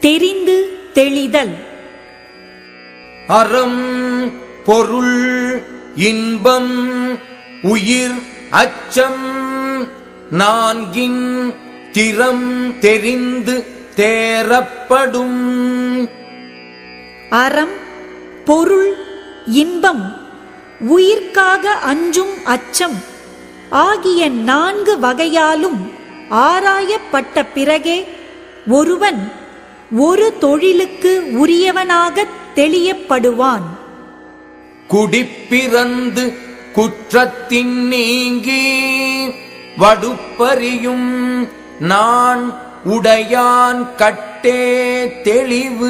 தெரிந்து தெளிதல் அறம் பொருள் இன்பம் உயிர் அச்சம் நான்கின் திறம் தெரிந்து தேரப்படும் அறம் பொருள் இன்பம் உயிர்க்காக அஞ்சும் அச்சம் ஆகிய நான்கு வகையாலும் ஆராயப்பட்ட பிறகே ஒருவன் ஒரு தொழிலுக்கு உரியவனாகத் தெளியப்படுவான் குடிப்பிறந்து குற்றத்தின் நீங்கி வடுப்பறியும் நான் உடையான் கட்டே தெளிவு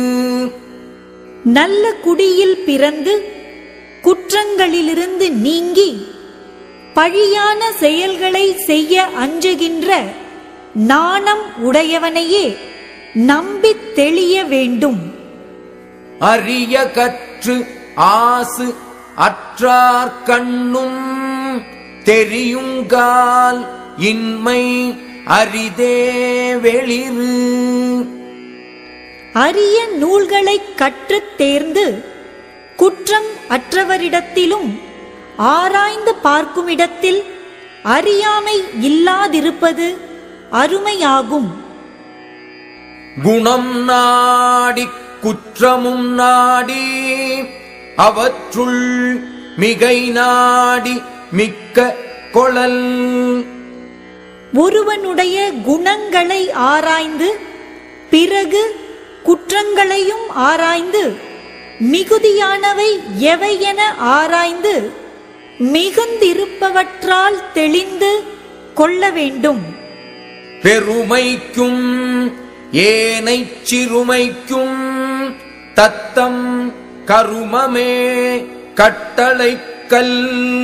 நல்ல குடியில் பிறந்து குற்றங்களிலிருந்து நீங்கி பழியான செயல்களை செய்ய அஞ்சுகின்ற நாணம் உடையவனையே நம்பித் தெளிய வேண்டும் அரிய கற்று ஆசு அற்றார் கண்ணும் தெரியுங்கால் இன்மை அரிதே வெளிறு அரிய நூல்களைக் கற்றுத் தேர்ந்து குற்றம் அற்றவரிடத்திலும் ஆராய்ந்து பார்க்குமிடத்தில் அறியாமை இல்லாதிருப்பது அருமையாகும் குணம் நாடி குற்றமும் நாடி அவற்றுள் மிகை நாடி மிக்க கொளல் ஒருவனுடைய குணங்களை ஆராய்ந்து பிறகு குற்றங்களையும் ஆராய்ந்து மிகுதியானவை எவை என ஆராய்ந்து மிகுந்திருப்பவற்றால் தெளிந்து கொள்ள வேண்டும் பெருமைக்கும் ஏனைச் சிறுமைக்கும் தத்தம் கருமமே கட்டளைக்கல்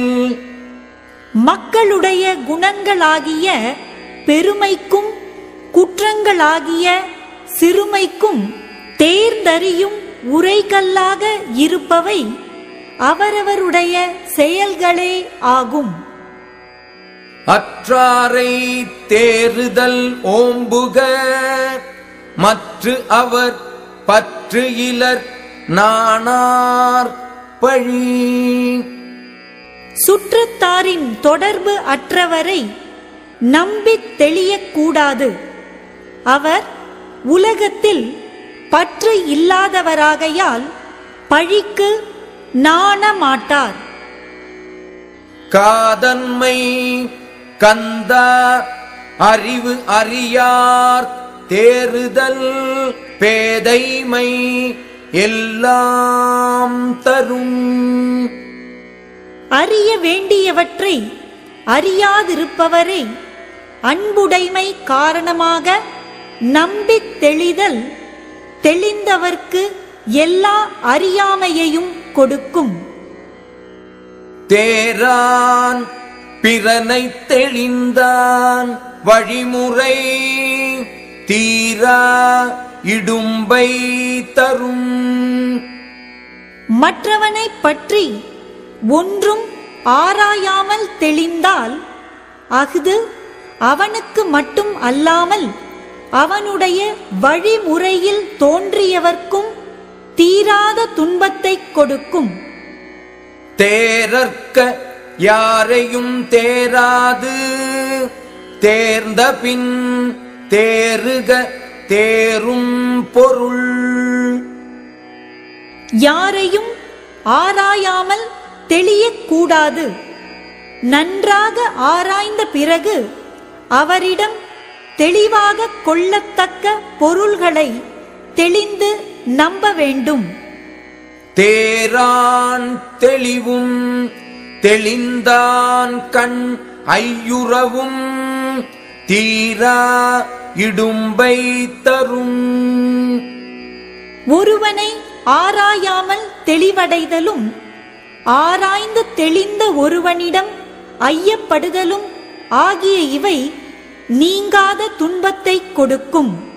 மக்களுடைய குணங்களாகிய பெருமைக்கும் குற்றங்களாகிய சிறுமைக்கும் தேர்ந்தறியும் உரைகல்லாக இருப்பவை அவரவருடைய செயல்களே ஆகும் அற்றாரை தேறுதல் ஓம்புக மற்று அவர் பற்று இலர் நாணார் பழி சுற்றத்தாரின் தொடர்பு அற்றவரை நம்பித் தெளியக்கூடாது அவர் உலகத்தில் பற்று இல்லாதவராகையால் பழிக்கு நாணமாட்டார் காதன்மை கந்தா அறிவு அறியார் தேறுதல் பேதைமை எல்லாம் தரும் அறிய வேண்டியவற்றை அறியாதிருப்பவரை அன்புடைமை காரணமாக நம்பித் தெளிதல் தெளிந்தவர்க்கு எல்லா அறியாமையையும் கொடுக்கும் தேரான் பிறனை தெளிந்தான் வழிமுறை தீரா இடும்பை தரும் மற்றவனைப் பற்றி ஒன்றும் ஆராயாமல் தெளிந்தால் அஃது அவனுக்கு மட்டும் அல்லாமல் அவனுடைய வழிமுறையில் தோன்றியவர்க்கும் தீராத துன்பத்தைக் கொடுக்கும் தேரற்க யாரையும் தேராது தேர்ந்த பின் தேறுக தேரும் பொருள் யாரையும் ஆராயாமல் தெளியக்கூடாது நன்றாக ஆராய்ந்த பிறகு அவரிடம் தெளிவாக கொள்ளத்தக்க பொருள்களை தெளிந்து நம்ப வேண்டும் தேரான் தெளிவும் தெளிந்தான் கண் ஐயுறவும் தீரா இடும்பை தரும் ஒருவனை ஆராயாமல் தெளிவடைதலும் ஆராய்ந்து தெளிந்த ஒருவனிடம் ஐயப்படுதலும் ஆகிய இவை நீங்காத துன்பத்தைக் கொடுக்கும்